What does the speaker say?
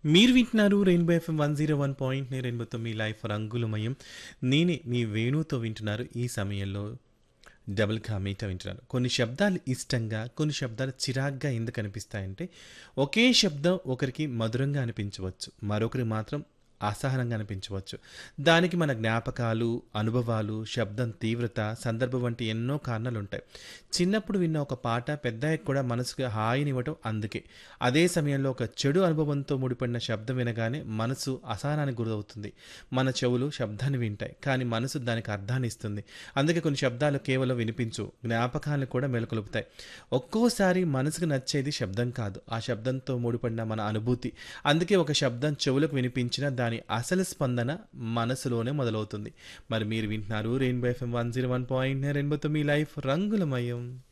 మీరు వింటున్నారు rainbow FM one zero one point రెయిన్బోతో మీ లైఫ్ రంగులమయం నేనే మీ వేణుతో వింటున్నారు ఈ సమయంలో డబుల్ కామీట వింటున్నాను కొన్ని శబ్దాలు ఇష్టంగా కొన్ని శబ్దాలు చిరాగ్గా ఎందుకు అనిపిస్తాయంటే ఒకే శబ్దం ఒకరికి మధురంగా అనిపించవచ్చు మరొకరికి మాత్రం అసహనంగా అనిపించవచ్చు దానికి మన జ్ఞాపకాలు అనుభవాలు శబ్దం తీవ్రత సందర్భం వంటి ఎన్నో కారణాలు ఉంటాయి చిన్నప్పుడు విన్న ఒక పాట పెద్దయ్యకు కూడా మనసుకు హాయినివ్వటం అందుకే అదే సమయంలో ఒక చెడు అనుభవంతో ముడిపడిన శబ్దం వినగానే మనసు అసహనానికి గురవుతుంది మన చెవులు శబ్దాన్ని వింటాయి కానీ మనసు దానికి అర్థాన్ని ఇస్తుంది అందుకే కొన్ని శబ్దాలు కేవలం వినిపించు జ్ఞాపకాలను కూడా మేలుకొలుపుతాయి ఒక్కోసారి మనసుకు నచ్చేది శబ్దం కాదు ఆ శబ్దంతో ముడిపడిన మన అనుభూతి అందుకే ఒక శబ్దం చెవులకు వినిపించిన దాని అసలు స్పందన మనసులోనే మొదలవుతుంది మరి మీరు వింటున్నారు rainbow FM one zero one point రెయిన్బోతో మీ లైఫ్ రంగులమయం